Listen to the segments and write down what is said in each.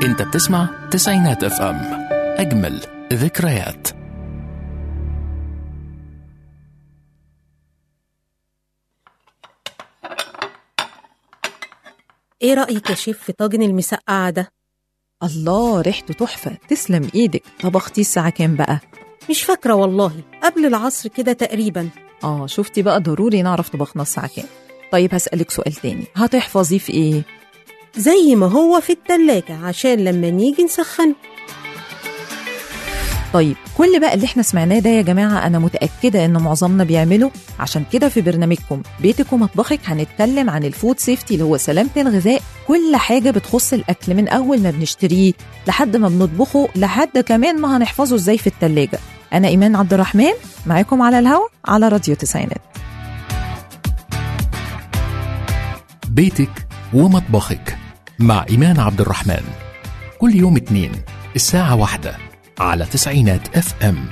انت بتسمع تسعينات اف ام اجمل ذكريات ايه رأيك يا شيف في طاجن المسقعة ده؟ الله ريحته تحفة تسلم ايدك طبختي الساعة كام بقى؟ مش فاكرة والله قبل العصر كده تقريبا اه شفتي بقى ضروري نعرف طبخنا الساعة كام طيب هسألك سؤال تاني هتحفظيه في ايه؟ زي ما هو في التلاجة عشان لما نيجي نسخنه طيب كل بقى اللي احنا سمعناه ده يا جماعة أنا متأكدة إن معظمنا بيعمله عشان كده في برنامجكم بيتك ومطبخك هنتكلم عن الفود سيفتي اللي هو سلامة الغذاء كل حاجة بتخص الأكل من أول ما بنشتريه لحد ما بنطبخه لحد كمان ما هنحفظه إزاي في التلاجة أنا إيمان عبد الرحمن معاكم على الهوا على راديو تسعينات بيتك ومطبخك مع إيمان عبد الرحمن كل يوم اتنين الساعة واحدة على تسعينات اف ام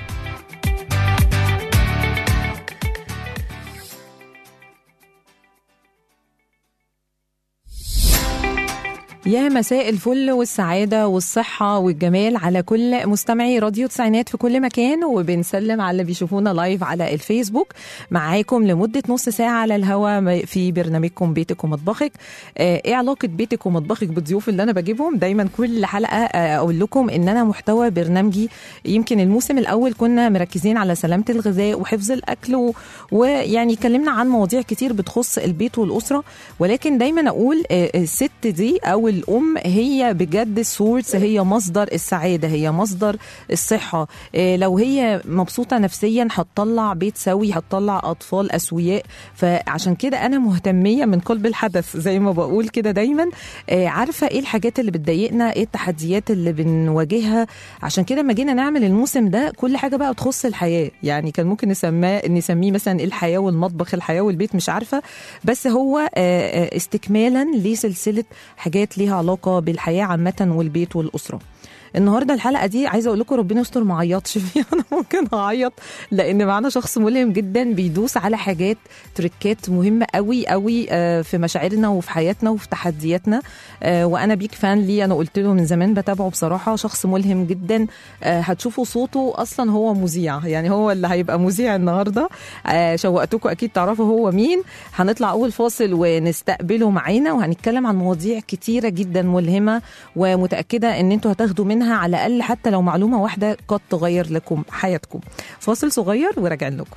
يا مساء الفل والسعادة والصحة والجمال على كل مستمعي راديو تسعينات في كل مكان وبنسلم على اللي بيشوفونا لايف على الفيسبوك معاكم لمدة نص ساعة على الهوا في برنامجكم بيتك ومطبخك آه، ايه علاقة بيتك ومطبخك بالضيوف اللي انا بجيبهم دايما كل حلقة آه، اقول لكم ان انا محتوى برنامجي يمكن الموسم الاول كنا مركزين على سلامة الغذاء وحفظ الاكل و- ويعني اتكلمنا عن مواضيع كتير بتخص البيت والاسرة ولكن دايما اقول آه، الست دي او الام هي بجد السورس هي مصدر السعاده هي مصدر الصحه آه، لو هي مبسوطه نفسيا هتطلع بيت سوي هتطلع اطفال اسوياء فعشان كده انا مهتميه من قلب الحدث زي ما بقول كده دايما آه، عارفه ايه الحاجات اللي بتضايقنا ايه التحديات اللي بنواجهها عشان كده لما جينا نعمل الموسم ده كل حاجه بقى تخص الحياه يعني كان ممكن نسماه نسميه مثلا الحياه والمطبخ الحياه والبيت مش عارفه بس هو آه، آه، استكمالا لسلسله حاجات ليها علاقه بالحياه عامه والبيت والاسره النهارده الحلقه دي عايزه اقول لكم ربنا يستر ما عيطش فيها انا ممكن اعيط لان معانا شخص ملهم جدا بيدوس على حاجات تريكات مهمه قوي قوي آه، في مشاعرنا وفي حياتنا وفي تحدياتنا آه، وانا بيك فان ليه انا قلت له من زمان بتابعه بصراحه شخص ملهم جدا آه، هتشوفوا صوته اصلا هو مذيع يعني هو اللي هيبقى مذيع النهارده آه، شوقتكم اكيد تعرفوا هو مين هنطلع اول فاصل ونستقبله معانا وهنتكلم عن مواضيع كتيره جدا ملهمه ومتاكده ان انتوا هتاخدوا منها على الاقل حتى لو معلومه واحده قد تغير لكم حياتكم فاصل صغير وراجعين لكم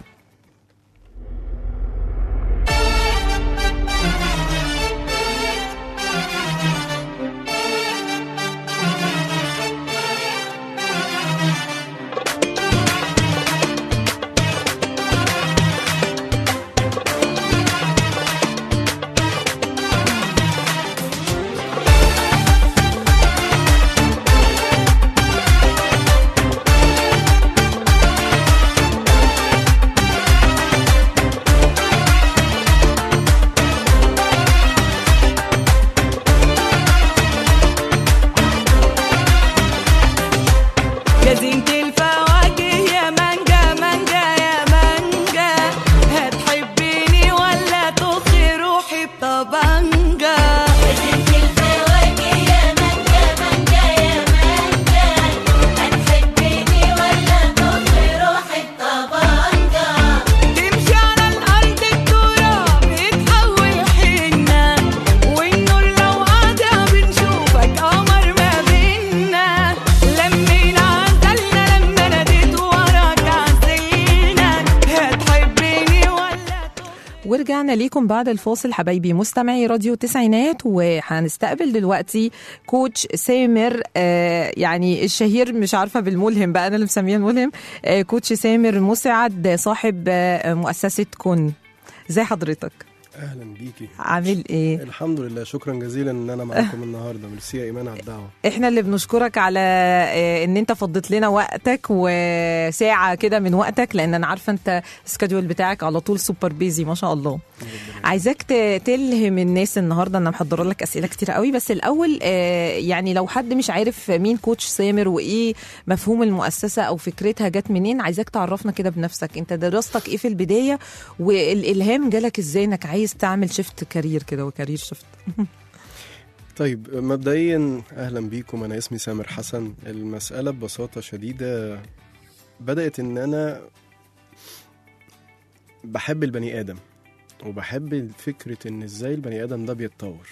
جزينة الفواكه يا مانجا مانجا يا مانجا هتحبيني ولا تخي روحي بطبنجة جزينة الفواكه يا مانجا مانجا يا مانجا هتحبيني ولا تخفي روحي بطبنجة تمشي على الأرض التراب يتحول حنة والنور لو قاطع بنشوفك قمر ما بينا لمينا عزلنا لما ناديت وراك عزلنا هتحبيني ولا ورجعنا ليكم بعد الفاصل حبايبي مستمعي راديو تسعينات وهنستقبل دلوقتي كوتش سامر آه يعني الشهير مش عارفه بالملهم بقى انا اللي مسميه الملهم آه كوتش سامر مسعد صاحب آه مؤسسه كن ازي حضرتك اهلا بيكي عامل ايه الحمد لله شكرا جزيلا ان انا معاكم النهارده ميرسي يا ايمان على الدعوه احنا اللي بنشكرك على آه، ان انت فضيت لنا وقتك وساعه كده من وقتك لان انا عارفه انت السكادول بتاعك على طول سوبر بيزي ما شاء الله عايزاك ت- تلهم الناس النهارده انا محضره لك اسئله كتير قوي بس الاول آه، يعني لو حد مش عارف مين كوتش سامر وايه مفهوم المؤسسه او فكرتها جت منين عايزاك تعرفنا كده بنفسك انت دراستك ايه في البدايه والالهام جالك ازاي انك عايز تعمل شيفت كارير كده وكارير شيفت طيب مبدئيا اهلا بيكم انا اسمي سامر حسن المساله ببساطه شديده بدات ان انا بحب البني ادم وبحب فكره ان ازاي البني ادم ده بيتطور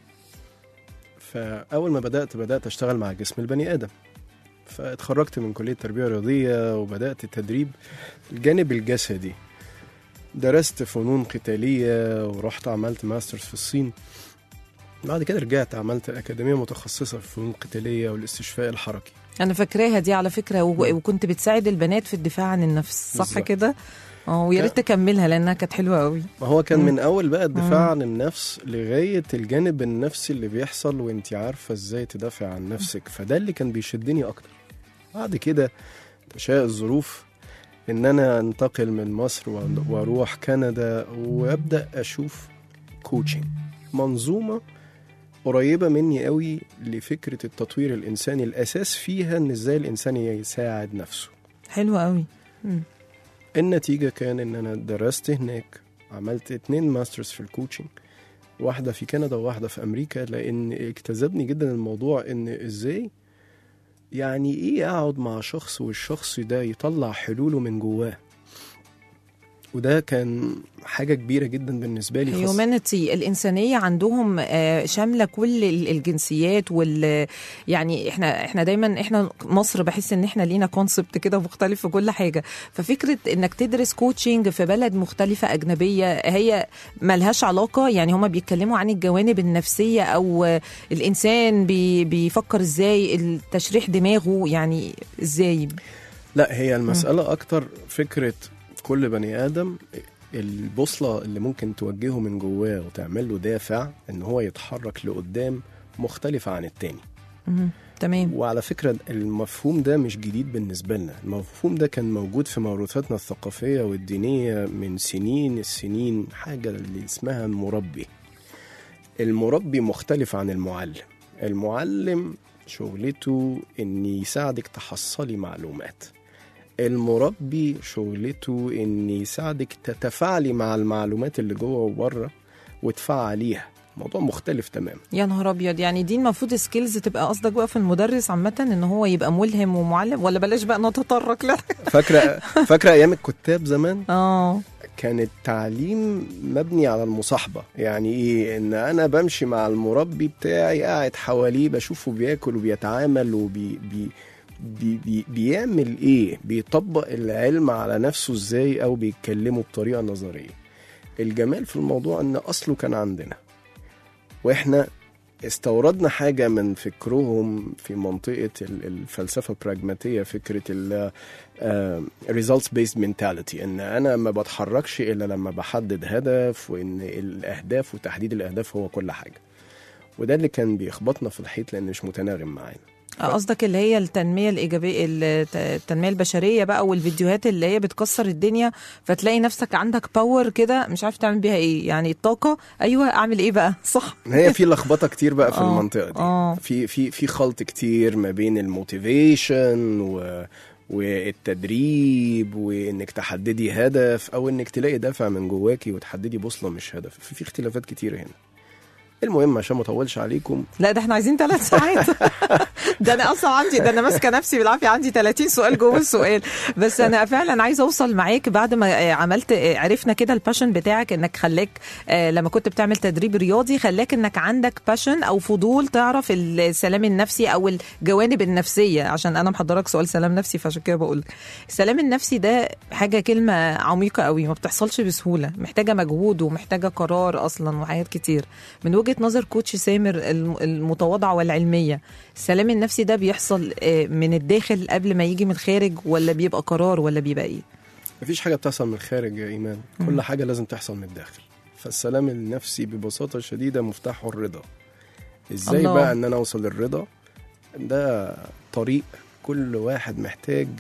فاول ما بدات بدات اشتغل مع جسم البني ادم فاتخرجت من كليه تربيه رياضيه وبدات تدريب الجانب الجسدي درست فنون قتاليه ورحت عملت ماسترز في الصين بعد كده رجعت عملت أكاديمية متخصصة في الفنون القتالية والاستشفاء الحركي انا فاكراها دي على فكره و- وكنت بتساعد البنات في الدفاع عن النفس صح بالظبط. كده اه ويا ريت تكملها لانها كانت حلوه قوي ما هو كان مم. من أول بقى الدفاع عن النفس لغاية الجانب النفسي اللي بيحصل وانت عارفة ازاي تدافع عن نفسك فده اللي كان بيشدني أكتر بعد كده تشاء الظروف إن أنا أنتقل من مصر وأ- وأروح كندا وأبدأ أشوف كوتشنج منظومة قريبة مني قوي لفكرة التطوير الإنساني الأساس فيها إن إزاي الإنسان يساعد نفسه حلوه قوي مم. النتيجة كان إن أنا درست هناك عملت اتنين ماسترز في الكوتشنج واحدة في كندا وواحدة في أمريكا لأن اجتذبني جدا الموضوع إن إزاي يعني إيه أقعد مع شخص والشخص ده يطلع حلوله من جواه وده كان حاجة كبيرة جدا بالنسبة لي خاصة هيومانيتي الانسانيه عندهم آه، شامله كل ال- الجنسيات وال يعني احنا احنا دايما احنا مصر بحس ان احنا لينا كونسبت كده مختلف في كل حاجه ففكره انك تدرس كوتشنج في بلد مختلفه اجنبيه هي ملهاش علاقه يعني هما بيتكلموا عن الجوانب النفسيه او آه، الانسان بي بيفكر ازاي التشريح دماغه يعني ازاي لا هي المسألة أكتر فكرة كل بني آدم البوصلة اللي ممكن توجهه من جواه وتعمل له دافع إن هو يتحرك لقدام مختلفة عن التاني مهم. تمام وعلى فكرة المفهوم ده مش جديد بالنسبة لنا المفهوم ده كان موجود في موروثاتنا الثقافية والدينية من سنين السنين حاجة اللي اسمها المربي المربي مختلف عن المعلم المعلم شغلته ان يساعدك تحصلي معلومات المربي شغلته ان يساعدك تتفاعلي مع المعلومات اللي جوه وبره وتفعليها موضوع مختلف تماما يا نهار ابيض يعني دي المفروض سكيلز تبقى قصدك بقى في المدرس عامه ان هو يبقى ملهم ومعلم ولا بلاش بقى نتطرق لا فاكره فاكره ايام الكتاب زمان اه كان التعليم مبني على المصاحبه يعني ايه ان انا بمشي مع المربي بتاعي قاعد حواليه بشوفه بياكل وبيتعامل وبي بي بي بي بيعمل ايه بيطبق العلم على نفسه ازاي او بيتكلمه بطريقه نظريه الجمال في الموضوع ان اصله كان عندنا واحنا استوردنا حاجة من فكرهم في منطقة ال- الفلسفة البراجماتية فكرة ال آه، results based mentality ان انا ما بتحركش الا لما بحدد هدف وان الاهداف وتحديد الاهداف هو كل حاجة وده اللي كان بيخبطنا في الحيط لان مش متناغم معانا قصدك اللي هي التنميه الايجابيه الت- التنميه البشريه بقى والفيديوهات اللي هي بتكسر الدنيا فتلاقي نفسك عندك باور كده مش عارف تعمل بيها ايه يعني الطاقه ايوه اعمل ايه بقى صح هي في لخبطه كتير بقى في آه، المنطقه دي آه. في في في خلط كتير ما بين الموتيفيشن و والتدريب وانك تحددي هدف او انك تلاقي دافع من جواكي وتحددي بوصله مش هدف في, في اختلافات كتير هنا المهم عشان ما اطولش عليكم لا ده احنا عايزين ثلاث ساعات ده انا اصلا عندي ده انا ماسكه نفسي بالعافيه عندي 30 سؤال جوه السؤال بس انا فعلا عايزه اوصل معاك بعد ما آه، عملت آه، عرفنا كده الباشن بتاعك انك خلاك آه، لما كنت بتعمل تدريب رياضي خلاك انك عندك باشن او فضول تعرف السلام النفسي او الجوانب النفسيه عشان انا محضرك سؤال سلام نفسي فعشان كده بقول لك السلام النفسي ده حاجه كلمه عميقه قوي ما بتحصلش بسهوله محتاجه مجهود ومحتاجه قرار اصلا وحاجات كتير من وجهه نظر كوتش سامر الم- المتواضعه والعلميه السلام النفسي ده بيحصل آه، من الداخل قبل ما يجي من الخارج ولا بيبقى قرار ولا بيبقى ايه مفيش حاجه بتحصل من الخارج يا ايمان كل حاجه لازم تحصل من الداخل فالسلام النفسي ببساطه شديده مفتاحه الرضا ازاي الله. بقى ان انا اوصل للرضا ده طريق كل واحد محتاج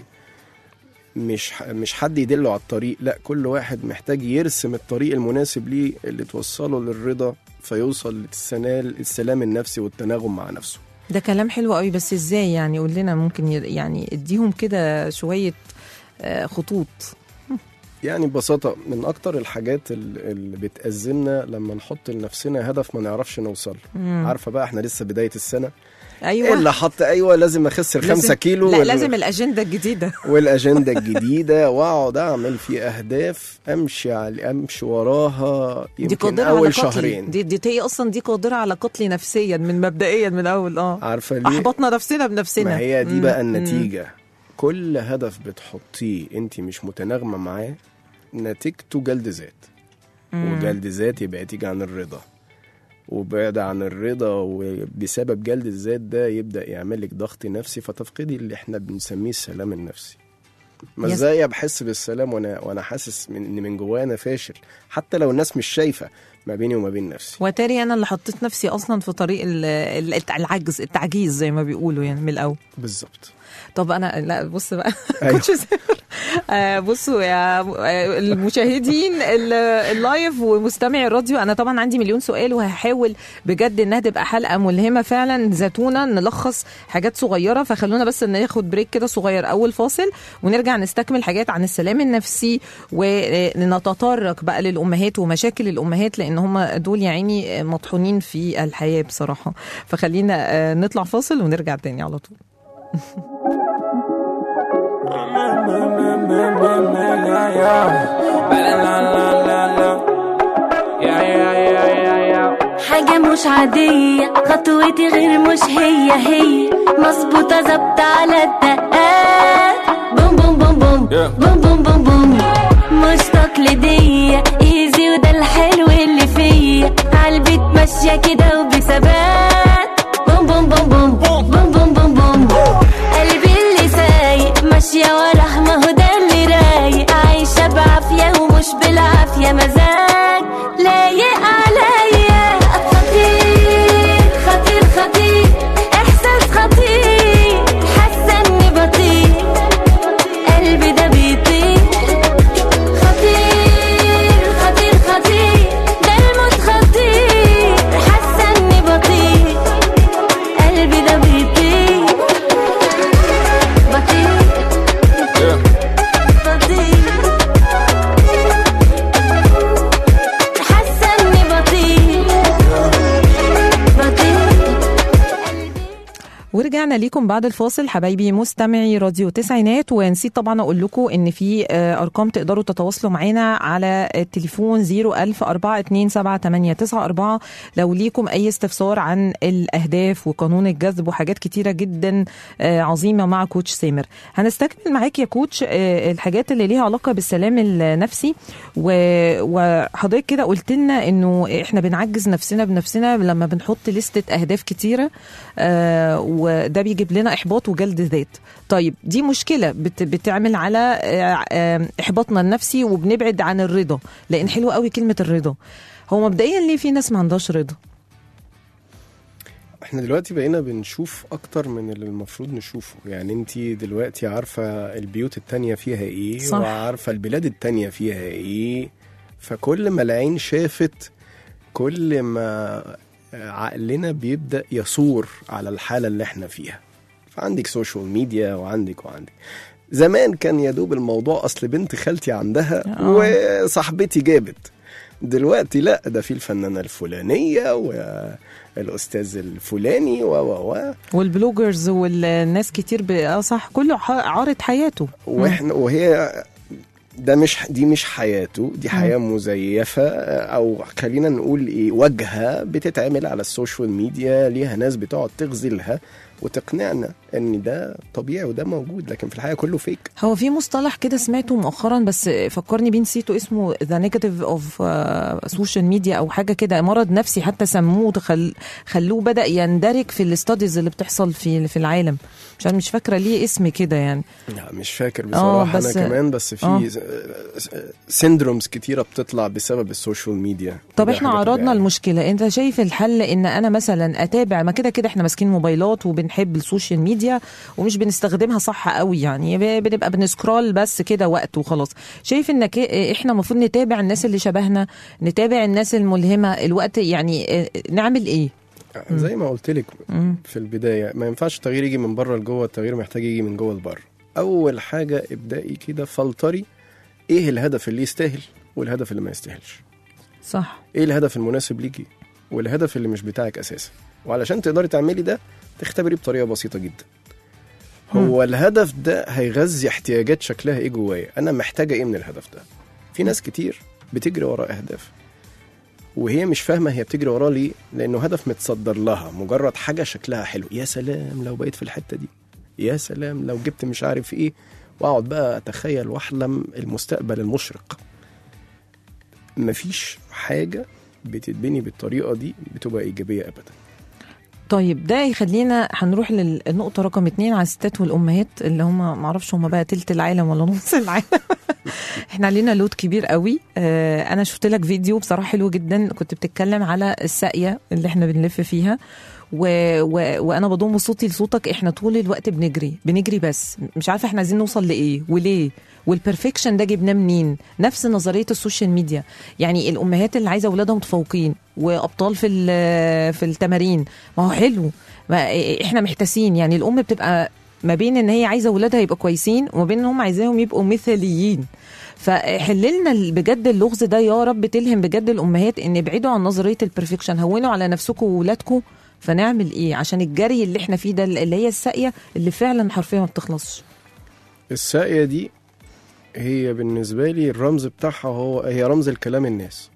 مش ح- مش حد يدله على الطريق لا كل واحد محتاج يرسم الطريق المناسب ليه اللي توصله للرضا فيوصل للسلام السلام النفسي والتناغم مع نفسه ده كلام حلو قوي بس ازاي يعني قول لنا ممكن ي- يعني اديهم كده شويه آه، خطوط يعني ببساطة من أكتر الحاجات ال- اللي بتأزمنا لما نحط لنفسنا هدف ما نعرفش نوصل مم. عارفة بقى احنا لسه بداية السنة ايوه اللي حط أيوة لازم أخسر لازم- خمسة كيلو لا وال- لازم الاجنده الجديده والأجندة الجديدة وأقعد أعمل في أهداف أمشي على أمشي وراها دي يمكن قادره على أول قتلي شهرين دي دي هي اصلا دي قادره على قتلي نفسيا من مبدئيا من اول اه عارفة ليه؟ احبطنا نفسنا بنفسنا ما هي دي مم. بقى مم. النتيجة كل هدف بتحطيه انت مش متناغمة معاه نتيجته جلد ذات وجلد ذات يبقى تيجي عن الرضا وبعد عن الرضا وبسبب جلد الذات ده يبدأ يعمل لك ضغط نفسي فتفقدي اللي احنا بنسميه السلام النفسي ما يس. ازاي بحس بالسلام وانا وانا حاسس من ان من جوايا انا فاشل حتى لو الناس مش شايفه ما بيني وما بين نفسي وتاري انا اللي حطيت نفسي اصلا في طريق ال- ال- العجز التعجيز زي ما بيقولوا يعني من الاول بالظبط طب انا لا بص بقى أيوة. كنتش سافر آه بصوا يا آه، المشاهدين ال- اللايف ومستمعي الراديو انا طبعا عندي مليون سؤال وهحاول بجد انها تبقى حلقه ملهمه فعلا زيتونه نلخص حاجات صغيره فخلونا بس ناخد بريك كده صغير اول فاصل ونرجع نستكمل حاجات عن السلام النفسي ونتطرق بقى للامهات ومشاكل الامهات لان هم دول يا عيني مطحونين في الحياه بصراحه فخلينا آه، نطلع فاصل ونرجع تاني على طول حاجة مش عادية خطوتي غير مش هي هي مظبوطة ظابطة على الدقات بوم بوم بوم بوم بوم بوم بوم بوم مش تقليدية ايزي وده الحلو اللي فيا عالبيت ماشية كده وبثبات بوم بوم بوم بوم بوم بوم بوم بوم قلبي اللي سايق ماشية وراه ما هو ده اللي رايق عايشة بعافية ومش بالعافية مزاج لايق عليا خطير خطير خطير احساس خطير حاسة اني بطير قلبي ده بيطير خطير خطير خطير ده الموت خطير حاسة اني بطير قلبي ده بيطير بطير بطير حاسة اني بطير بطير ورجعنا ليكم بعد الفاصل حبايبي مستمعي راديو تسعينات ونسيت طبعا اقول لكم ان في آه، ارقام تقدروا تتواصلوا معانا على التليفون 010427894 لو ليكم اي استفسار عن الاهداف وقانون الجذب وحاجات كتيره جدا آه، عظيمه مع كوتش سامر هنستكمل معاك يا كوتش آه، الحاجات اللي ليها علاقه بالسلام النفسي و- وحضرتك كده قلت لنا انه احنا بنعجز نفسنا بنفسنا لما بنحط لستة اهداف كتيره آه، وده بيجيب لنا احباط وجلد ذات طيب دي مشكله بت بتعمل على آه، آه، احباطنا النفسي وبنبعد عن الرضا لان حلوه قوي كلمه الرضا هو مبدئيا ليه في ناس ما عندهاش رضا احنا دلوقتي بقينا بنشوف اكتر من اللي المفروض نشوفه يعني انت دلوقتي عارفة البيوت التانية فيها ايه صح. وعارفة البلاد التانية فيها ايه فكل ما العين شافت كل ما عقلنا بيبدأ يصور على الحالة اللي احنا فيها فعندك سوشيال ميديا وعندك وعندك زمان كان يا دوب الموضوع اصل بنت خالتي عندها آه. وصاحبتي جابت دلوقتي لا ده في الفنانة الفلانية والأستاذ الفلاني و و و والبلوجرز والناس كتير ب... اه صح كله ح- عارض حياته واحنا وهي ده مش دي مش حياته دي حياة مزيفة أو خلينا نقول إيه واجهة بتتعمل على السوشيال ميديا ليها ناس بتقعد تغزلها وتقنعنا إن ده طبيعي وده موجود لكن في الحقيقة كله فيك هو في مصطلح كده سمعته مؤخرا بس فكرني بيه نسيته اسمه ذا نيجاتيف اوف سوشيال ميديا او حاجه كده مرض نفسي حتى سموه خل... خلوه بدا يندرج في الاستاديز اللي بتحصل في في العالم مش عارف- مش فاكره ليه اسم كده يعني لا مش فاكر بصراحة بس- أنا كمان بس آه. في سيندرومز كتيرة بتطلع بسبب السوشيال ميديا طب ده احنا حاجة عرضنا طبيعية. المشكله انت شايف الحل ان انا مثلا اتابع ما كده كده احنا ماسكين موبايلات وبنحب السوشيال ميديا ومش بنستخدمها صح قوي يعني ب- بنبقى بنسكرول بس كده وقت وخلاص شايف انك اه، احنا المفروض نتابع الناس اللي شبهنا نتابع الناس الملهمه الوقت يعني اه، نعمل ايه زي ما قلت لك مم. في البدايه ما ينفعش التغيير يجي من بره لجوه التغيير محتاج يجي من جوه لبره اول حاجه ابدأي كده فلتري ايه الهدف اللي يستاهل والهدف اللي ما يستاهلش صح ايه الهدف المناسب ليكي والهدف اللي مش بتاعك اساسا وعلشان تقدري تعملي ده تختبري بطريقه بسيطه جدا هو الهدف ده هيغذي احتياجات شكلها ايه جوايا انا محتاجه ايه من الهدف ده في ناس كتير بتجري ورا اهداف وهي مش فاهمه هي بتجري وراه ليه لانه هدف متصدر لها مجرد حاجه شكلها حلو يا سلام لو بقيت في الحته دي يا سلام لو جبت مش عارف ايه واقعد بقى اتخيل واحلم المستقبل المشرق مفيش حاجه بتتبني بالطريقه دي بتبقى ايجابيه ابدا طيب ده يخلينا هنروح للنقطة رقم اتنين على الستات والأمهات اللي هم معرفش هم بقى تلت العالم ولا نص العالم احنا علينا لود كبير قوي اه أنا شفت لك فيديو بصراحة حلو جدا كنت بتتكلم على الساقية اللي احنا بنلف فيها و... و... وانا بضم صوتي لصوتك احنا طول الوقت بنجري بنجري بس مش عارفه احنا عايزين نوصل لايه وليه والبرفكشن ده جبناه منين نفس نظريه السوشيال ميديا يعني الامهات اللي عايزه اولادها متفوقين وابطال في ال- في التمارين ما هو حلو ما احنا محتاسين يعني الام بتبقى ما بين ان هي عايزه اولادها يبقوا كويسين وما بين ان هم عايزاهم يبقوا مثاليين فحللنا بجد اللغز ده يا رب تلهم بجد الامهات ان ابعدوا عن نظريه البرفكشن هونوا على نفسكم وولادكم فنعمل ايه عشان الجري اللي احنا فيه ده اللي هي الساقيه اللي فعلا حرفيا ما بتخلصش الساقية دي هي بالنسبة لي الرمز بتاعها هو هي رمز الكلام الناس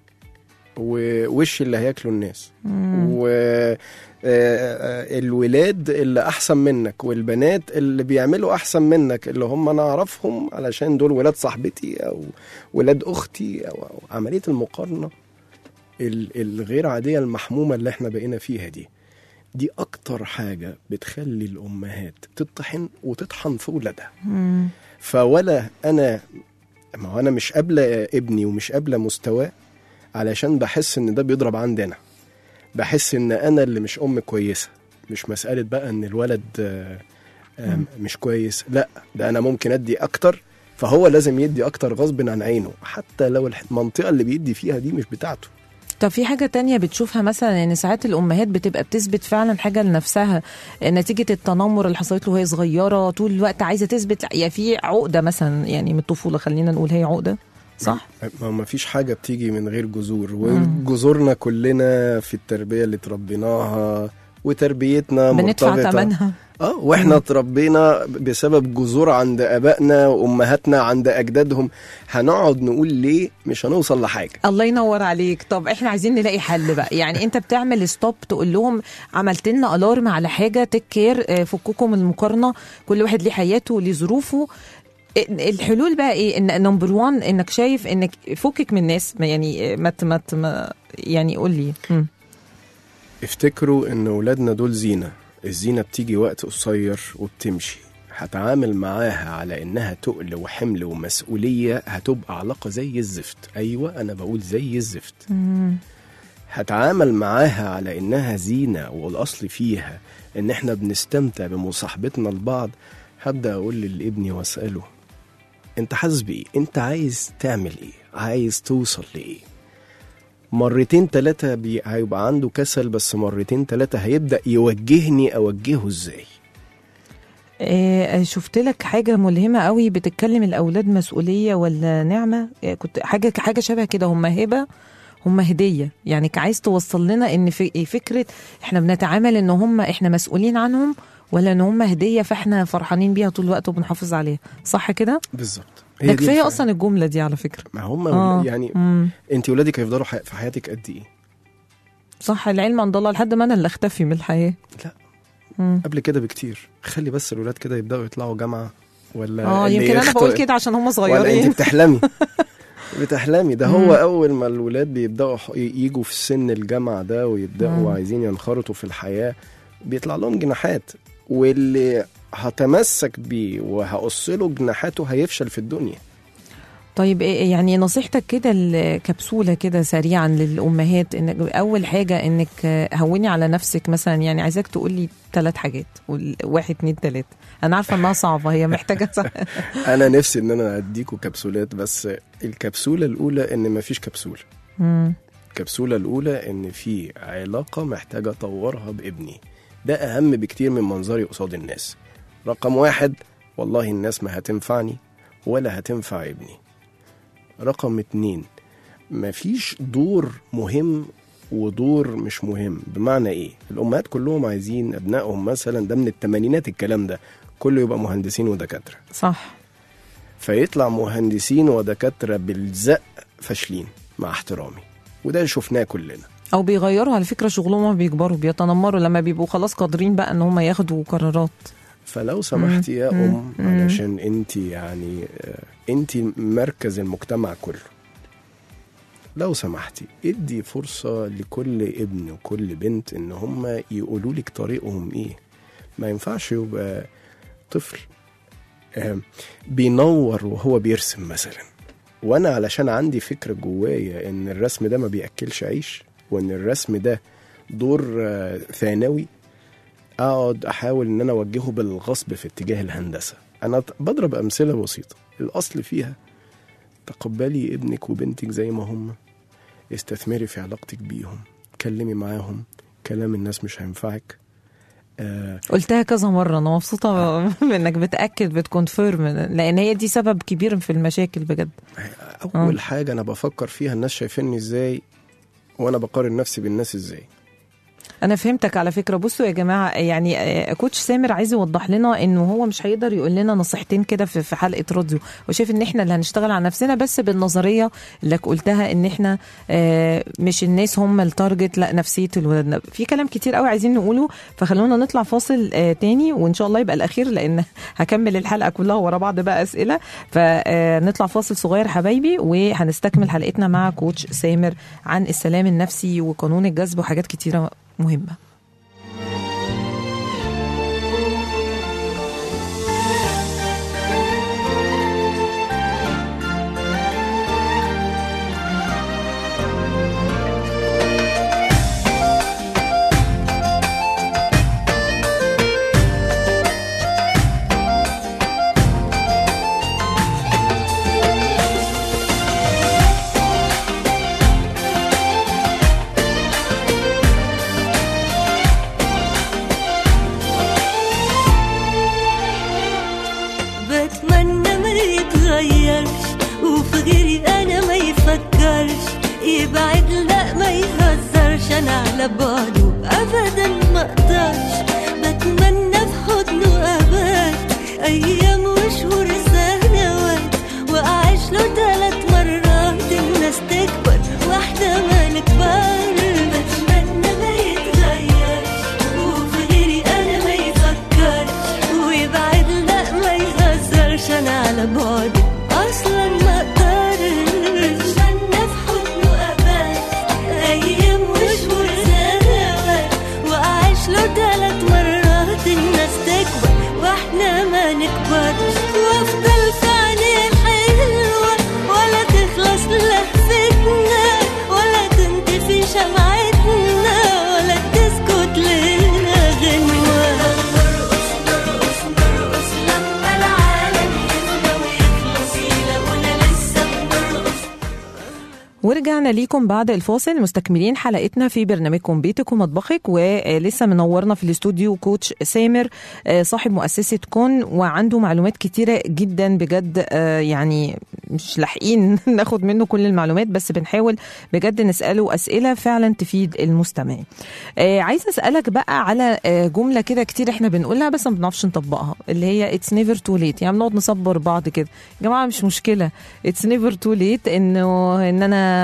ووش اللي هياكله الناس و آه، آه، الولاد اللي احسن منك والبنات اللي بيعملوا احسن منك اللي هم انا اعرفهم علشان دول ولاد صاحبتي او ولاد اختي او, أو عمليه المقارنه ال- الغير عاديه المحمومه اللي احنا بقينا فيها دي دي اكتر حاجه بتخلي الامهات تطحن وتطحن في ولادها فولا انا ما هو انا مش قابله ابني ومش قابله مستواه علشان بحس ان ده بيضرب عندي انا بحس ان انا اللي مش ام كويسه مش مساله بقى ان الولد آه، آه، مش كويس لا ده انا ممكن ادي اكتر فهو لازم يدي اكتر غصب عن عينه حتى لو الح- المنطقه اللي بيدي فيها دي مش بتاعته طب في حاجة تانية بتشوفها مثلا ان ساعات الامهات بتبقى بتثبت فعلا حاجة لنفسها نتيجة التنمر اللي حصلت له وهي صغيرة طول الوقت عايزة تثبت لا، يا في عقدة مثلا يعني من الطفولة خلينا نقول هي عقدة صح؟ ما ما فيش حاجة بتيجي من غير جذور وجذورنا كلنا في التربية اللي تربيناها وتربيتنا بندفع مرتبطة ثمنها اه واحنا اتربينا بسبب جذور عند ابائنا وامهاتنا عند اجدادهم هنقعد نقول ليه مش هنوصل لحاجه الله ينور عليك طب احنا عايزين نلاقي حل بقى يعني انت بتعمل ستوب تقول لهم عملت لنا الارم على حاجه تك كير فككم من المقارنه كل واحد ليه حياته وليه ظروفه الحلول بقى ايه ان نمبر 1 انك شايف انك فكك من الناس ما يعني ما ت- ما ت- ما يعني قول لي مم. افتكروا ان ولادنا دول زينه الزينه بتيجي وقت قصير وبتمشي هتعامل معاها على انها تقل وحمل ومسؤوليه هتبقى علاقه زي الزفت ايوه انا بقول زي الزفت هتعامل معاها على انها زينه والاصل فيها ان احنا بنستمتع بمصاحبتنا لبعض هبدا اقول لابني واساله انت حاسس بايه انت عايز تعمل ايه عايز توصل لايه مرتين تلاتة بي... هيبقى عنده كسل بس مرتين تلاتة هيبدأ يوجهني أوجهه إزاي آه، شفت لك حاجة ملهمة قوي بتتكلم الأولاد مسؤولية ولا نعمة آه، كنت حاجة حاجة شبه كده هم هبة هم هدية يعني ك- عايز توصل لنا إن في فكرة إحنا بنتعامل إن هم إحنا مسؤولين عنهم ولا إن هم هدية فإحنا فرحانين بيها طول الوقت وبنحافظ عليها صح كده؟ بالظبط ده كفاية أصلا الجملة دي على فكرة ما هم آه. يعني مم. انت ولادك هيفضلوا حي... في حياتك قد ايه صح العلم عند الله لحد ما أنا اللي أختفي من الحياة لا مم. قبل كده بكتير خلي بس الولاد كده يبدأوا يطلعوا جامعة ولا اه اللي يمكن أنا يخت- بقول كده عشان هم ولا انت صغيرين بتحلمي بتحلمي ده هو اول ما الولاد بيبداوا ح- يجوا في سن الجامعه ده ويبداوا عايزين ينخرطوا في الحياه بيطلع لهم جناحات واللي هتمسك بيه وهقص له جناحاته هيفشل في الدنيا طيب إيه- يعني نصيحتك كده الكبسولة كده سريعا للأمهات إنك أول حاجة إنك آه، هوني على نفسك مثلا يعني عايزاك تقول لي ثلاث حاجات قول واحد اتنين تلاتة أنا عارفة إنها صعبة هي محتاجة انا نفسي ان انا اديكوا كبسولات بس الكبسوله الاولى ان مفيش كبسوله مم. الكبسوله الاولى ان في علاقه محتاجه اطورها بابني ده اهم بكتير من منظري قصاد الناس رقم واحد والله الناس ما هتنفعني ولا هتنفع ابني رقم اتنين مفيش دور مهم ودور مش مهم بمعنى ايه الامهات كلهم عايزين ابنائهم مثلا ده من الثمانينات الكلام ده كله يبقى مهندسين ودكاتره صح فيطلع مهندسين ودكاتره بالزق فاشلين مع احترامي وده شفناه كلنا او بيغيروا على فكره شغلهم وما بيكبروا بيتنمروا لما بيبقوا خلاص قادرين بقى ان هم ياخدوا قرارات فلو سمحتي يا مم. ام مم. علشان انت يعني انت مركز المجتمع كله لو سمحتي ادي فرصة لكل ابن وكل بنت ان هم يقولوا لك طريقهم ايه ما ينفعش يبقى طفل آم، بينور وهو بيرسم مثلا وانا علشان عندي فكرة جوايا ان الرسم ده ما بياكلش عيش وان الرسم ده دور آه، ثانوي اقعد احاول ان انا اوجهه بالغصب في اتجاه الهندسه انا ت- بضرب امثله بسيطه الاصل فيها تقبلي ابنك وبنتك زي ما هم استثمري في علاقتك بيهم كلمي معاهم كلام الناس مش هينفعك آه قلتها كذا مره انا مبسوطه انك بتاكد بتكونفيرم لان هي دي سبب كبير في المشاكل بجد اول آه. حاجه انا بفكر فيها الناس شايفيني ازاي وانا بقارن نفسي بالناس ازاي انا فهمتك على فكره بصوا يا جماعه يعني آه، كوتش سامر عايز يوضح لنا انه هو مش هيقدر يقول لنا نصيحتين كده في في حلقه راديو وشايف ان احنا اللي هنشتغل على نفسنا بس بالنظريه اللي قلتها ان احنا آه، مش الناس هم التارجت لا نفسيه الولاد في كلام كتير قوي عايزين نقوله فخلونا نطلع فاصل آه، تاني وان شاء الله يبقى الاخير لان هكمل الحلقه كلها ورا بعض بقى اسئله فنطلع فاصل صغير حبايبي وهنستكمل حلقتنا مع كوتش سامر عن السلام النفسي وقانون الجذب وحاجات كتيره مهمه بتمنى ما يتغيرش وفي غيري انا ما يفكرش يبعد لا ما يهزرش انا على بعده ابدا ما اقدرش بتمنى في حضنه ابات ايام وشهور سنوات واعيش له ثلاث مرات الناس تكبر واحده ما نكبر بتمنى ما يتغيرش وفي غيري انا ما يفكرش ويبعد لا ما يهزرش انا على بعدي اصلا ما اقدرش بتمنى في حضنه ابات ايام وشهور سنوات واعيش له ثلاث مرات الناس تكبر واحنا ما نكبرش وافضل في عينيه حلوه ولا تخلص لهفتنا ولا تنطفي شمعتنا ولا تسكت لنا غنوه نرقص نرقص نرقص لما العالم يفنى ويخلص يلاقونا لسه بنرقص ورجعنا ليكم بعد الفاصل مستكملين حلقتنا في برنامجكم بيتك ومطبخك ولسه منورنا في الاستوديو كوتش سامر آه، صاحب مؤسسة كون وعنده معلومات كتيرة جدا بجد آه، يعني مش لاحقين ناخد منه كل المعلومات بس بنحاول بجد نسأله أسئلة فعلا تفيد المستمعين آه، عايزة أسألك بقى على آه، جملة كده كتير احنا بنقولها بس ما بنعرفش نطبقها اللي هي اتس نيفر تو ليت يعني بنقعد نصبر بعض كده يا جماعة مش مشكلة اتس نيفر تو ليت انه ان انا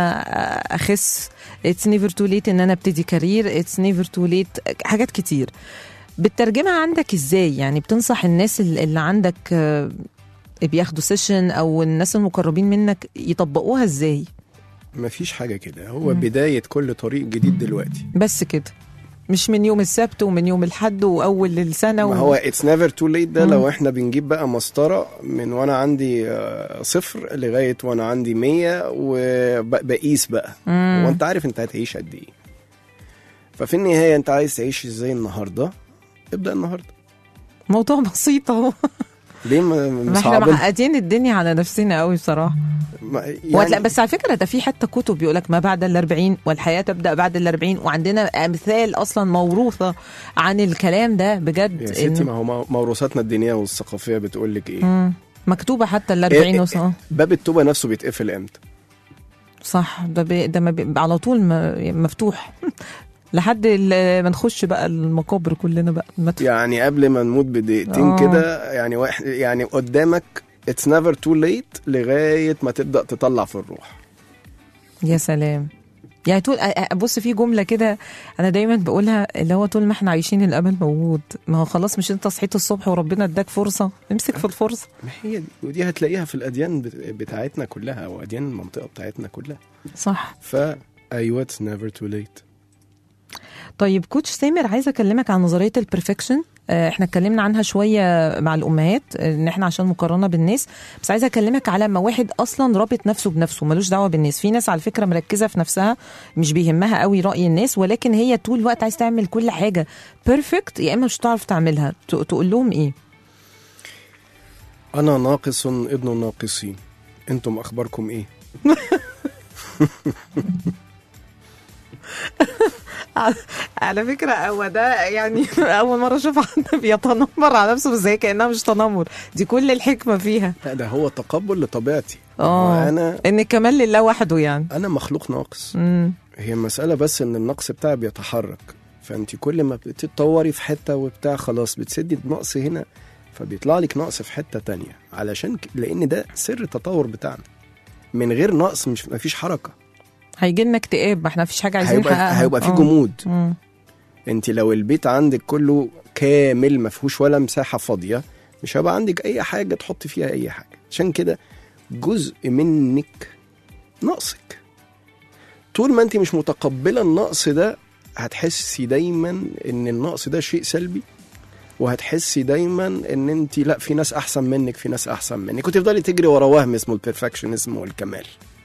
اخس اتس نيفر تو ليت ان انا ابتدي كارير اتس نيفر تو ليت حاجات كتير بترجمها عندك ازاي يعني بتنصح الناس اللي اللي عندك آه، بياخدوا سيشن او الناس المقربين منك يطبقوها ازاي مفيش حاجه كده هو بدايه كل طريق جديد دلوقتي بس كده مش من يوم السبت ومن يوم الحد واول السنه ما و... هو اتس نيفر تو ليت ده لو احنا بنجيب بقى مسطره من وانا عندي آه، صفر لغايه وانا عندي 100 وبقيس بقى وانت عارف انت هتعيش قد ايه ففي النهايه انت عايز تعيش ازاي النهارده ابدا النهارده موضوع بسيط اهو ليه ما- ما احنا مصعبين معقدين الدنيا على نفسنا قوي بصراحه ما- وهتلاقي يعني بس على فكره ده في حتى كتب بيقول لك ما بعد الأربعين والحياه تبدا بعد الأربعين وعندنا امثال اصلا موروثه عن الكلام ده بجد يا ستي إنه- ما هو مو- موروثاتنا الدينيه والثقافيه بتقول لك ايه مم. مكتوبه حتى الأربعين إيه- وص- باب التوبه نفسه بيتقفل امتى صح ده بي ده ما بي على طول م- مفتوح لحد ال- ما نخش بقى المقابر كلنا بقى المدفع. يعني قبل ما نموت بدقيقتين آه. كده يعني واحد يعني قدامك اتس نيفر تو ليت لغايه ما تبدا تطلع في الروح يا سلام يعني طول أ- أ- بص في جمله كده انا دايما بقولها اللي هو طول ما احنا عايشين الامل موجود ما هو خلاص مش انت صحيت الصبح وربنا اداك فرصه امسك في الفرصه ما هي دي ودي هتلاقيها في الاديان بت- بتاعتنا كلها او اديان المنطقه بتاعتنا كلها صح فا ايوه اتس نيفر تو ليت طيب كوتش سامر عايزه اكلمك عن نظريه البرفكشن آه، احنا اتكلمنا عنها شويه مع الامهات آه، ان احنا عشان مقارنه بالناس بس عايزه اكلمك على ما واحد اصلا رابط نفسه بنفسه ملوش دعوه بالناس في ناس على فكره مركزه في نفسها مش بيهمها قوي راي الناس ولكن هي طول الوقت عايز تعمل كل حاجه بيرفكت يا اما مش هتعرف تعملها ت- تقول لهم ايه انا ناقص ابن ناقصين انتم اخباركم ايه على فكره هو ده يعني اول مره اشوف حد بيتنمر على نفسه بس هي كانها مش تنمر دي كل الحكمه فيها لا ده هو تقبل لطبيعتي اه انا ان الكمال لله وحده يعني انا مخلوق ناقص امم هي المسألة بس إن النقص بتاعي بيتحرك فأنت كل ما بتتطوري في حتة وبتاع خلاص بتسدي النقص هنا فبيطلع لك نقص في حتة تانية علشان ك... لأن ده سر التطور بتاعنا من غير نقص مش مفيش حركة هيجي لنا اكتئاب ما احنا مفيش حاجه عايزين هيبقى نحققها هيبقى في آه. جمود مم. انت لو البيت عندك كله كامل ما فيهوش ولا مساحه فاضيه مش هيبقى عندك اي حاجه تحط فيها اي حاجه عشان كده جزء منك ناقصك طول ما انت مش متقبله النقص ده هتحسي دايما ان النقص ده شيء سلبي وهتحسي دايما ان انت لا في ناس احسن منك في ناس احسن منك وتفضلي تجري ورا وهم اسمه البرفكشنزم والكمال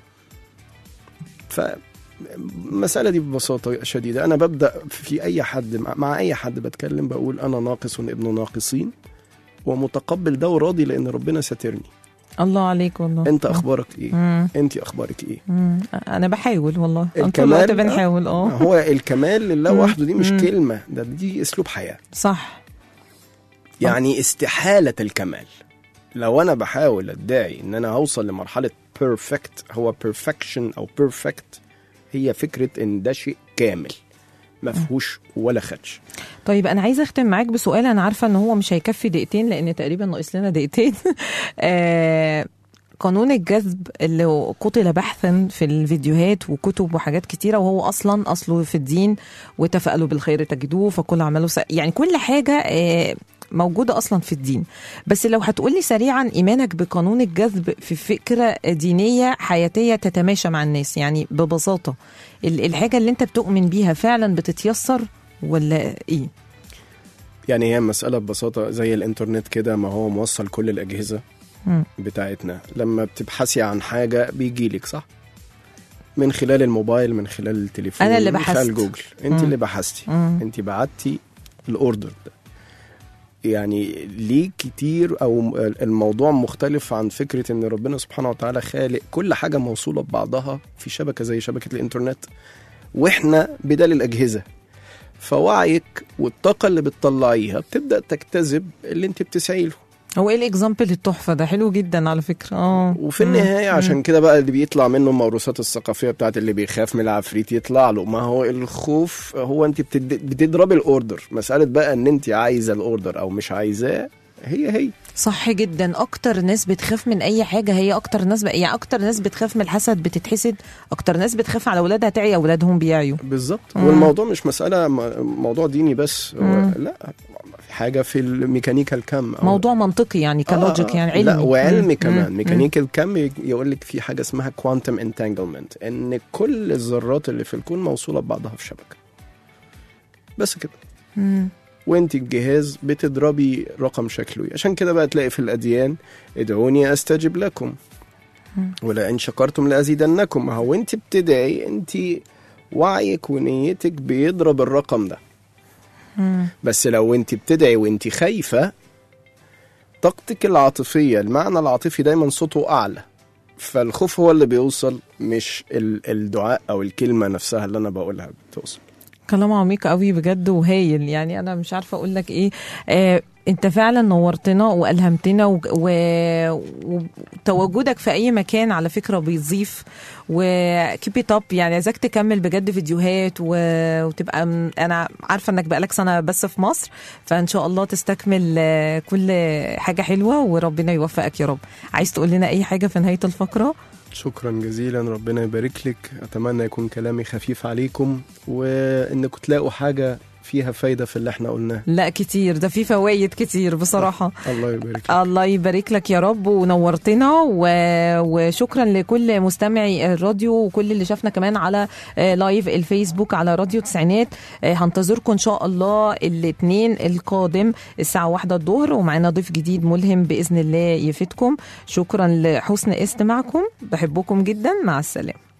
ف المسألة دي ببساطة شديدة أنا ببدأ في أي حد مع, مع أي حد بتكلم بقول أنا ناقص ابن ناقصين ومتقبل ده وراضي لأن ربنا ساترني الله عليك والله أنت أخبارك إيه؟ مم. أنت أخبارك إيه؟ مم. انا بحاول والله طول الكمال الوقت بنحاول اه هو الكمال لله مم. وحده دي مش مم. كلمة ده دي أسلوب حياة صح يعني استحالة الكمال لو أنا بحاول أدعي إن أنا هوصل لمرحلة بيرفكت هو بيرفكشن أو بيرفكت هي فكرة إن ده شيء كامل ما فيهوش ولا خدش طيب انا عايزه اختم معاك بسؤال انا عارفه ان هو مش هيكفي دقيقتين لان تقريبا ناقص لنا دقيقتين آه، قانون الجذب اللي قتل بحثا في الفيديوهات وكتب وحاجات كتيره وهو اصلا اصله في الدين وتفائلوا بالخير تجدوه فكل عمله س... يعني كل حاجه آه، موجوده اصلا في الدين بس لو هتقولي سريعا ايمانك بقانون الجذب في فكره دينيه حياتيه تتماشى مع الناس يعني ببساطه ال- الحاجه اللي انت بتؤمن بيها فعلا بتتيسر ولا ايه يعني هي مسألة ببساطة زي الإنترنت كده ما هو موصل كل الأجهزة مم. بتاعتنا لما بتبحثي عن حاجة بيجيلك صح؟ من خلال الموبايل من خلال التليفون أنا اللي من بحثت. خلال جوجل انت مم. اللي بحثتي مم. انت بعتي الاوردر ده يعني ليه كتير او الموضوع مختلف عن فكره ان ربنا سبحانه وتعالى خالق كل حاجه موصوله ببعضها في شبكه زي شبكه الانترنت واحنا بدل الاجهزه فوعيك والطاقه اللي بتطلعيها بتبدا تجتذب اللي انت بتسعي له هو ايه الاكزامبل التحفه ده حلو جدا على فكره اه وفي مم. النهايه مم. عشان كده بقى اللي بيطلع منه الموروثات الثقافيه بتاعت اللي بيخاف من العفريت يطلع له ما هو الخوف هو انت بتد... بتضربي الاوردر مساله بقى ان انت عايزه الاوردر او مش عايزاه هي هي صح جدا اكتر ناس بتخاف من اي حاجه هي اكتر ناس بقى يعني اكتر ناس بتخاف من الحسد بتتحسد اكتر ناس بتخاف على اولادها تعي اولادهم بيعيوا بالظبط مم. والموضوع مش مساله م- موضوع ديني بس هو مم. لا في حاجه في الميكانيكا الكم أو- موضوع منطقي يعني كلوجيك آه، يعني علمي لا وعلمي مم. كمان مم. ميكانيكا الكم يقول لك في حاجه اسمها كوانتم انتانجلمنت ان كل الذرات اللي في الكون موصوله ببعضها في شبكه بس كده مم. وانت الجهاز بتضربي رقم شكله عشان كده بقى تلاقي في الاديان ادعوني استجب لكم ولئن شكرتم لازيدنكم ما هو انت بتدعي انت وعيك ونيتك بيضرب الرقم ده مم. بس لو انت بتدعي وانت خايفه طاقتك العاطفيه المعنى العاطفي دايما صوته اعلى فالخوف هو اللي بيوصل مش ال- الدعاء او الكلمه نفسها اللي انا بقولها بتوصل كلام عميق قوي بجد وهايل يعني انا مش عارفه اقول لك ايه آه انت فعلا نورتنا والهمتنا و... و... وتواجدك في اي مكان على فكره بيضيف وكيب ات اب يعني عايزاك تكمل بجد فيديوهات و... وتبقى م- انا عارفه انك بقالك سنه بس في مصر فان شاء الله تستكمل آه، كل حاجه حلوه وربنا يوفقك يا رب عايز تقول لنا اي حاجه في نهايه الفقره شكرا جزيلا ربنا يبارك لك اتمنى يكون كلامي خفيف عليكم وانكم تلاقوا حاجه فيها فايده في اللي احنا قلناه لا كتير ده في فوائد كتير بصراحه الله يبارك لك الله يبارك لك يا رب ونورتنا و... وشكرا لكل مستمعي الراديو وكل اللي شافنا كمان على آه، لايف الفيسبوك على راديو تسعينات آه، هنتظركم ان شاء الله الاثنين القادم الساعه واحدة الظهر ومعانا ضيف جديد ملهم باذن الله يفيدكم شكرا لحسن استماعكم بحبكم جدا مع السلامه